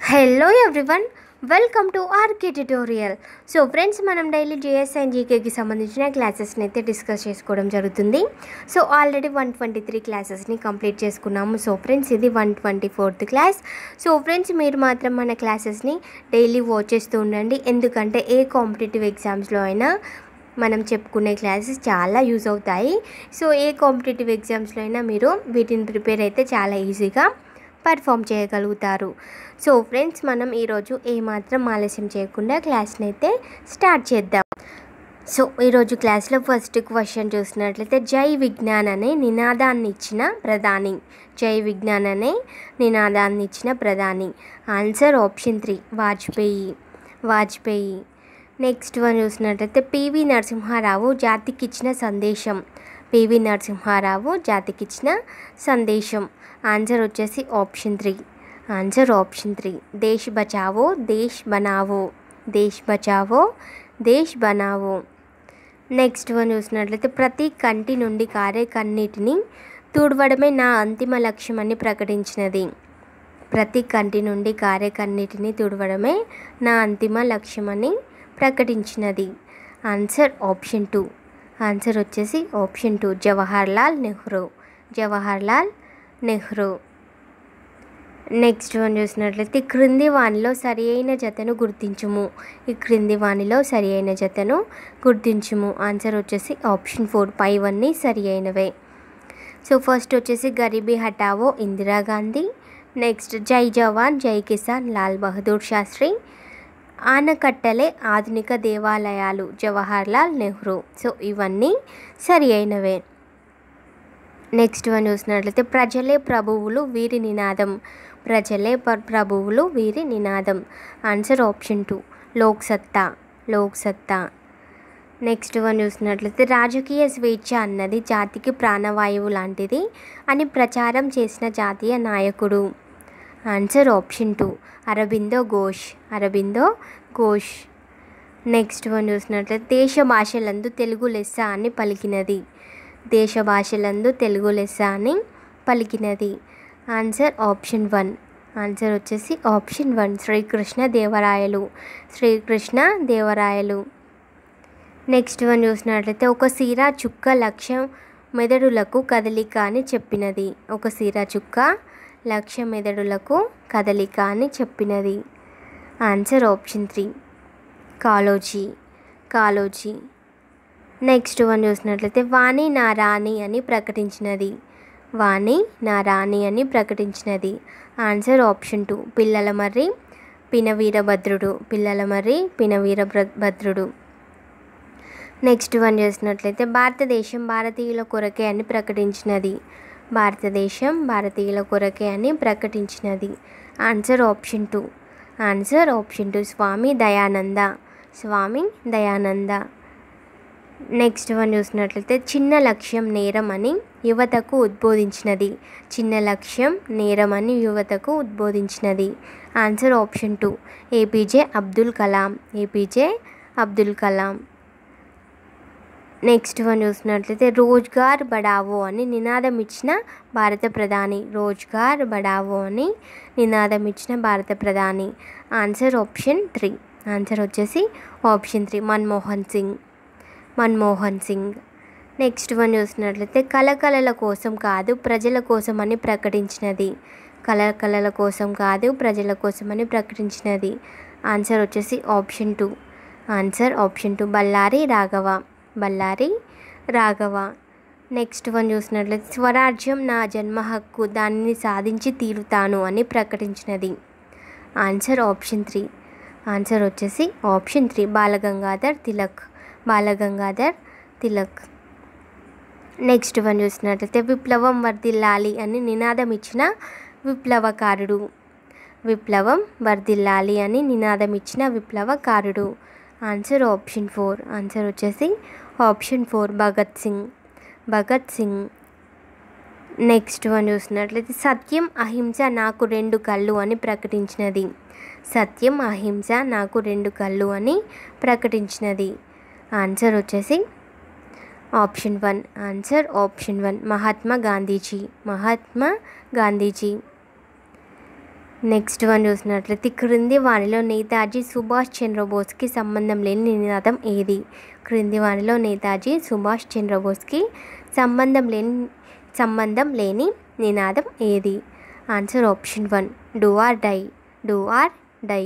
hello everyone welcome to R K tutorial so friends మనం daily G S and జీకేకి సంబంధించిన క్లాసెస్ని అయితే డిస్కస్ చేసుకోవడం జరుగుతుంది so already one twenty three క్లాసెస్ని కంప్లీట్ చేసుకున్నాము సో ఫ్రెండ్స్ ఇది one twenty fourth class so friends మీరు మాత్రం మన క్లాసెస్ని డైలీ వాచ్ చేస్తూ ఉండండి ఎందుకంటే ఏ కాంపిటేటివ్ ఎగ్జామ్స్లో అయినా మనం చెప్పుకునే క్లాసెస్ చాలా యూజ్ అవుతాయి సో ఏ కాంపిటేటివ్ ఎగ్జామ్స్లో అయినా మీరు వీటిని ప్రిపేర్ అయితే చాలా ఈజీగా పర్ఫామ్ చేయగలుగుతారు సో ఫ్రెండ్స్ మనం ఈరోజు ఏమాత్రం ఆలస్యం చేయకుండా క్లాస్ని అయితే స్టార్ట్ చేద్దాం సో ఈరోజు క్లాస్లో ఫస్ట్ క్వశ్చన్ చూసినట్లయితే జై విజ్ఞాన్ అనే నినాదాన్ని ఇచ్చిన ప్రధాని జై విజ్ఞాన్ అనే నినాదాన్ని ఇచ్చిన ప్రధాని answer option three Vajpayee Vajpayee next one చూసినట్లయితే పివి నరసింహారావు జాతికి ఇచ్చిన సందేశం పివి నరసింహారావు జాతికి ఇచ్చిన సందేశం ఆన్సర్ వచ్చేసి option three answer option three దేశ్ బచావో దేశ్ బనావో దేశ్ బచావో దేశ్ బనావో నెక్స్ట్ వన్ చూసినట్లయితే ప్రతి కంటి నుండి కారే కన్నీటిని తుడవడమే నా అంతిమ లక్ష్యమని ప్రకటించినది ప్రతి కంటి నుండి కారే కన్నీటిని తుడవడమే నా అంతిమ లక్ష్యమని ప్రకటించినది ఆన్సర్ ఆప్షన్ టూ ఆన్సర్ వచ్చేసి option two Jawaharlal Nehru Jawaharlal Nehru next one చూసినట్లయితే ఈ క్రింది వానిలో సరి అయిన జతను గుర్తించుము ఈ క్రింది వానిలో సరి అయిన జతను గుర్తించుము ఆన్సర్ వచ్చేసి ఆప్షన్ ఫోర్ పైవన్నీ సరి అయినవే సో ఫస్ట్ వచ్చేసి గరీబీ హటావో ఇందిరాగాంధీ నెక్స్ట్ జై జవాన్ జై కిసాన్ లాల్ బహదూర్ శాస్త్రి ఆనకట్టలే ఆధునిక దేవాలయాలు జవహర్లాల్ నెహ్రూ సో ఇవన్నీ సరి అయినవే నెక్స్ట్ వన్ చూసినట్లయితే ప్రజలే ప్రభువులు వీరి నినాదం ప్రజలే ప- ప్రభువులు వీరి నినాదం ఆన్సర్ ఆప్షన్ టూ లోక్ సత్తా లోక్ సత్తా నెక్స్ట్ వన్ చూసినట్లయితే రాజకీయ స్వేచ్ఛ అన్నది జాతికి ప్రాణవాయువు లాంటిది అని ప్రచారం చేసిన జాతీయ నాయకుడు answer option two Aurobindo Ghosh Aurobindo Ghosh next one చూసినట్లయితే దేశ భాషలందు తెలుగు లెస్స అని పలికినది దేశ భాషలందు తెలుగు లెస్స అని పలికినది ఆన్సర్ ఆప్షన్ వన్ ఆన్సర్ వచ్చేసి option one Srikrishna Devarayalu Srikrishna Devarayalu next one చూసినట్లయితే ఒక సీరా చుక్క లక్ష్యం మెదడులకు కదలిక అని చెప్పినది ఒక సీరా చుక్క లక్ష్య మెదడులకు కదలిక అని చెప్పినది answer option three Kaloji Kaloji next one చూసినట్లయితే వాణి నా రాణి అని ప్రకటించినది వాణి నా రాణి అని ప్రకటించినది ఆన్సర్ ఆప్షన్ టూ పిల్లల మర్రి పినవీరభద్రుడు పిల్లల మర్రి పినవీరభద్రుడు నెక్స్ట్ వన్ చూసినట్లయితే భారతదేశం భారతీయుల కొరకే అని ప్రకటించినది భారతదేశం భారతీయుల కొరకే అని ప్రకటించినది answer option two answer option two Swami Dayananda Swami Dayananda next one చూసినట్లయితే చిన్న లక్ష్యం నేరం అని యువతకు ఉద్బోధించినది చిన్న లక్ష్యం నేరం అని యువతకు ఉద్బోధించినది answer option two A P J Abdul Kalam A P J Abdul Kalam next one చూసినట్లయితే రోజ్గార్ బడావో అని నినాదం ఇచ్చిన భారత ప్రధాని రోజ్గార్ బడావో అని నినాదం ఇచ్చిన భారత ప్రధాని ఆన్సర్ ఆప్షన్ త్రీ ఆన్సర్ వచ్చేసి option three Manmohan Singh Manmohan Singh next one చూసినట్లయితే కలకలల కోసం కాదు ప్రజల కోసం అని ప్రకటించినది కలకలల కోసం కాదు ప్రజల కోసం అని ప్రకటించినది ఆన్సర్ వచ్చేసి option two answer option two Bellary Raghava Bellary Raghava next one చూసినట్లయితే స్వరాజ్యం నా జన్మ హక్కు దానిని సాధించి తీరుతాను అని ప్రకటించినది ఆన్సర్ ఆప్షన్ త్రీ ఆన్సర్ వచ్చేసి option three Balagangadhar Tilak Balagangadhar Tilak next one చూసినట్లయితే విప్లవం వర్ధిల్లాలి అని నినాదం ఇచ్చిన విప్లవకారుడు విప్లవం వర్ధిల్లాలి అని నినాదం ఇచ్చిన విప్లవకారుడు ఆన్సర్ ఆప్షన్ ఫోర్ ఆన్సర్ వచ్చేసి option four Bhagat Singh Bhagat Singh next one చూసినట్లయితే సత్యం అహింస నాకు రెండు కళ్ళు అని ప్రకటించినది సత్యం అహింస నాకు రెండు కళ్ళు అని ప్రకటించినది ఆన్సర్ వచ్చేసి option one answer option one Mahatma Gandhiji Mahatma Gandhiji next one చూసినట్లయితే క్రింది వారిలో నేతాజీ సుభాష్ చంద్రబోస్కి సంబంధం లేని నినాదం ఏది క్రింది వారిలో నేతాజీ సుభాష్ చంద్రబోస్కి సంబంధం లేని సంబంధం లేని నినాదం ఏది answer option one do or die do or die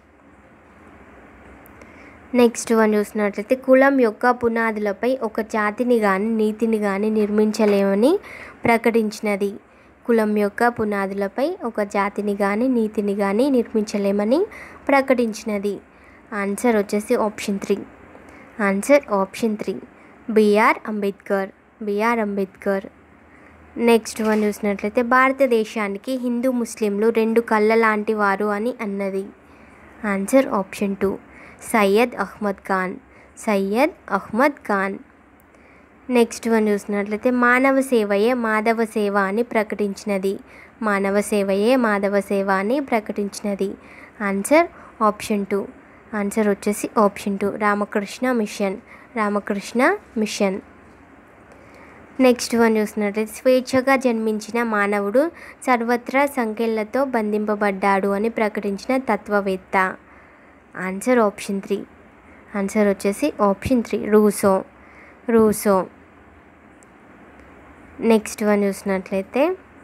next one చూసినట్లయితే కులం యొక్క పునాదులపై ఒక జాతిని కానీ నీతిని కానీ నిర్మించలేమని ప్రకటించినది కులం యొక్క పునాదులపై ఒక జాతిని కానీ నీతిని కానీ నిర్మించలేమని ప్రకటించినది ఆన్సర్ వచ్చేసి option three answer option three B R Ambedkar B R Ambedkar next one చూసినట్లయితే భారతదేశానికి హిందూ ముస్లింలు రెండు కళ్ళ లాంటి వారు అని అన్నది answer option two Syed Ahmed Khan Syed Ahmed Khan next one చూసినట్లయితే మానవ సేవయే మాధవ సేవ అని ప్రకటించినది మానవ సేవయే మాధవ సేవ అని ప్రకటించినది ఆన్సర్ ఆప్షన్ టూ ఆన్సర్ వచ్చేసి option two Ramakrishna Mission Ramakrishna Mission next one చూసినట్లయితే స్వేచ్ఛగా జన్మించిన మానవుడు సర్వత్రా సంఖ్యలతో బంధింపబడ్డాడు అని ప్రకటించిన తత్వవేత్త ఆన్సర్ ఆప్షన్ త్రీ ఆన్సర్ వచ్చేసి option three Rousseau Rousseau next one చూసినట్లయితే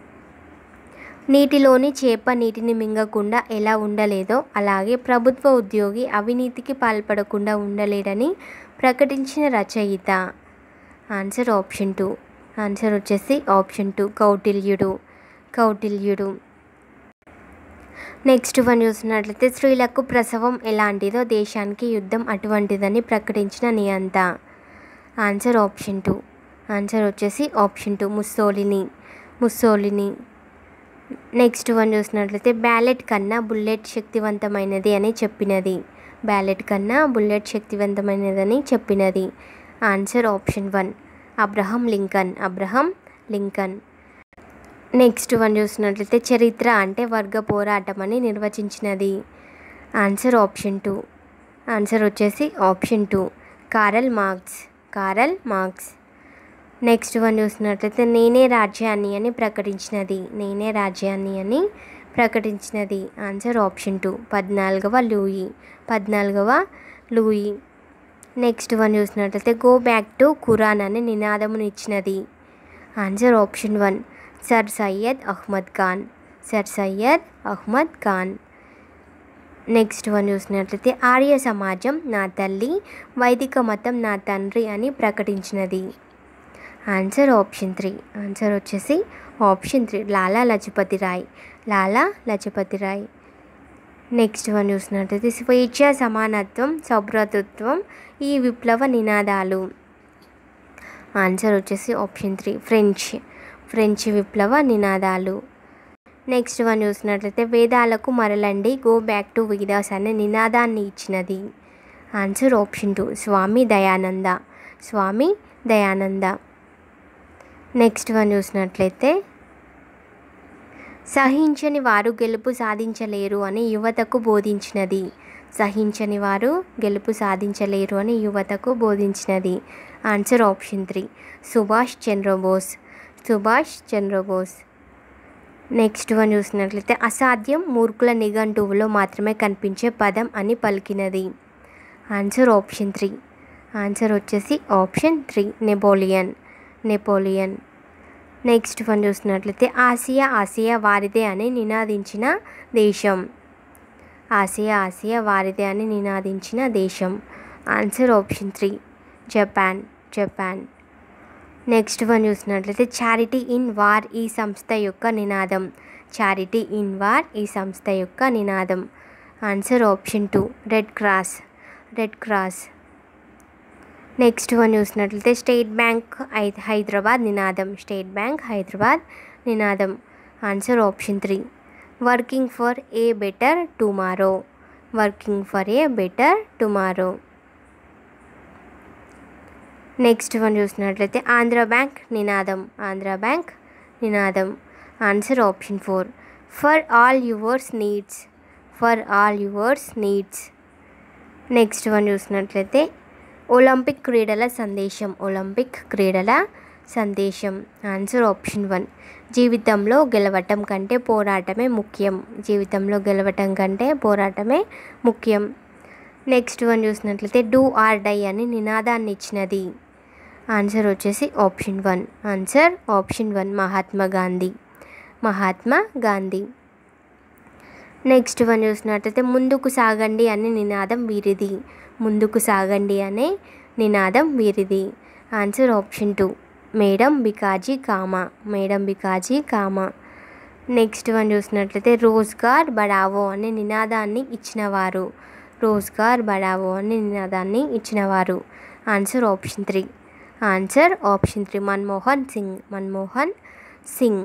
నీటిలోని చేప నీటిని మింగకుండా ఎలా ఉండలేదో అలాగే ప్రభుత్వ ఉద్యోగి అవినీతికి పాల్పడకుండా ఉండలేడని ప్రకటించిన రచయిత ఆన్సర్ ఆప్షన్ టూ ఆన్సర్ వచ్చేసి ఆప్షన్ టూ కౌటిల్యుడు కౌటిల్యుడు నెక్స్ట్ వన్ చూసినట్లయితే స్త్రీలకు ప్రసవం ఎలాంటిదో దేశానికి యుద్ధం అటువంటిదని ప్రకటించిన నియంత ఆన్సర్ ఆప్షన్ టూ ఆన్సర్ వచ్చేసి option two Mussolini Mussolini next one చూసినట్లయితే బ్యాలెట్ కన్నా బుల్లెట్ శక్తివంతమైనది అని చెప్పినది బ్యాలెట్ కన్నా బుల్లెట్ శక్తివంతమైనదని చెప్పినది answer option one Abraham Lincoln Abraham Lincoln next one చూసినట్లయితే చరిత్ర అంటే వర్గ పోరాటం అని నిర్వచించినది ఆన్సర్ ఆప్షన్ టూ ఆన్సర్ వచ్చేసి option two Karl Marx Karl Marx next one చూసినట్లయితే నేనే రాజ్యాన్ని అని ప్రకటించినది నేనే రాజ్యాన్ని అని ప్రకటించినది ఆన్సర్ ఆప్షన్ టూ పద్నాలుగవ లూయి పద్నాలుగవ లూయి నెక్స్ట్ వన్ చూసినట్లయితే గో బ్యాక్ టు ఖురాన్ అని నినాదమును ఇచ్చినది answer option one Sir Syed Ahmed Khan Sir Syed Ahmed Khan next one చూసినట్లయితే ఆర్య సమాజం నా తల్లి వైదిక మతం నా తండ్రి అని ప్రకటించినది ఆన్సర్ ఆప్షన్ త్రీ ఆన్సర్ వచ్చేసి option three Lala Lajapati Rai Lala Lajapati Rai next one చూసినట్లయితే స్వేచ్ఛ సమానత్వం సౌభ్రతత్వం ఈ విప్లవ నినాదాలు ఆన్సర్ వచ్చేసి ఆప్షన్ త్రీ ఫ్రెంచ్ ఫ్రెంచ్ విప్లవ నినాదాలు నెక్స్ట్ వన్ చూసినట్లయితే వేదాలకు మరలండి గో బ్యాక్ టు వేదాస్ అనే నినాదాన్ని ఇచ్చినది answer option two Swami Dayananda Swami Dayananda next one చూసినట్లయితే సహించని వారు గెలుపు సాధించలేరు అని యువతకు బోధించినది సహించని వారు గెలుపు సాధించలేరు అని యువతకు బోధించినది answer option three Subhash Chandrabose Subhash Chandrabose next one చూసినట్లయితే అసాధ్యం మూర్ఖుల నిఘంటువులో మాత్రమే కనిపించే పదం అని పలికినది ఆన్సర్ ఆప్షన్ త్రీ ఆన్సర్ వచ్చేసి option three Napoleon Napoleon next one చూసినట్లయితే ఆసియా ఆసియా వారిదే అని నినాదించిన దేశం ఆసియా ఆసియా వారిదే అని నినాదించిన దేశం answer option three Japan Japan next one చూసినట్లయితే చారిటీ ఇన్ వార్ ఈ సంస్థ యొక్క నినాదం చారిటీ ఇన్ వార్ ఈ సంస్థ యొక్క నినాదం answer option two Red Cross Red Cross next one చూసినట్లయితే స్టేట్ బ్యాంక్ హై హైదరాబాద్ నినాదం స్టేట్ బ్యాంక్ హైదరాబాద్ నినాదం answer option three working for a better tomorrow working for a better tomorrow next one చూసినట్లయితే Andhra Bank నినాదం ఆంధ్ర బ్యాంక్ నినాదం answer option four for all yours needs for all yours needs next one చూసినట్లయితే Olympic క్రీడల సందేశం Olympic క్రీడల సందేశం answer option one జీవితంలో గెలవటం కంటే పోరాటమే ముఖ్యం జీవితంలో గెలవటం కంటే పోరాటమే ముఖ్యం నెక్స్ట్ వన్ చూసినట్లయితే డూ ఆర్ డై అని నినాదాన్ని ఇచ్చినది ఆన్సర్ వచ్చేసి option one answer option one Mahatma Gandhi Mahatma Gandhi next one చూసినట్లయితే ముందుకు సాగండి అనే నినాదం వీరిది ముందుకు సాగండి అనే నినాదం వీరిది answer option two madam Bhikaji Cama madam Bhikaji Cama next one చూసినట్లయితే రోజ్గార్ బడావో అనే నినాదాన్ని ఇచ్చినవారు రోజ్గార్ బడావో అనే నినాదాన్ని ఇచ్చినవారు answer option three answer option three Manmohan Singh Manmohan Singh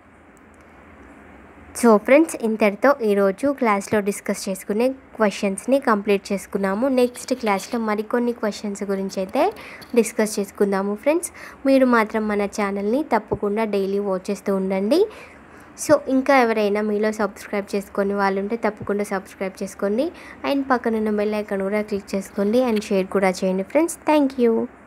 so friends ఇంతటితో ఈరోజు క్లాస్లో డిస్కస్ చేసుకునే క్వశ్చన్స్ని కంప్లీట్ చేసుకున్నాము నెక్స్ట్ క్లాస్లో మరికొన్ని క్వశ్చన్స్ గురించి అయితే డిస్కస్ చేసుకుందాము ఫ్రెండ్స్ మీరు మాత్రం మన ఛానల్ని తప్పకుండా డైలీ వాచ్ చేస్తూ ఉండండి సో ఇంకా ఎవరైనా మీలో సబ్స్క్రైబ్ చేసుకొని వాళ్ళు ఉంటే తప్పకుండా సబ్స్క్రైబ్ చేసుకోండి అండ్ పక్కనున్న బెల్ ఐకాన్ కూడా క్లిక్ చేసుకోండి అండ్ షేర్ కూడా చేయండి ఫ్రెండ్స్ థ్యాంక్ యూ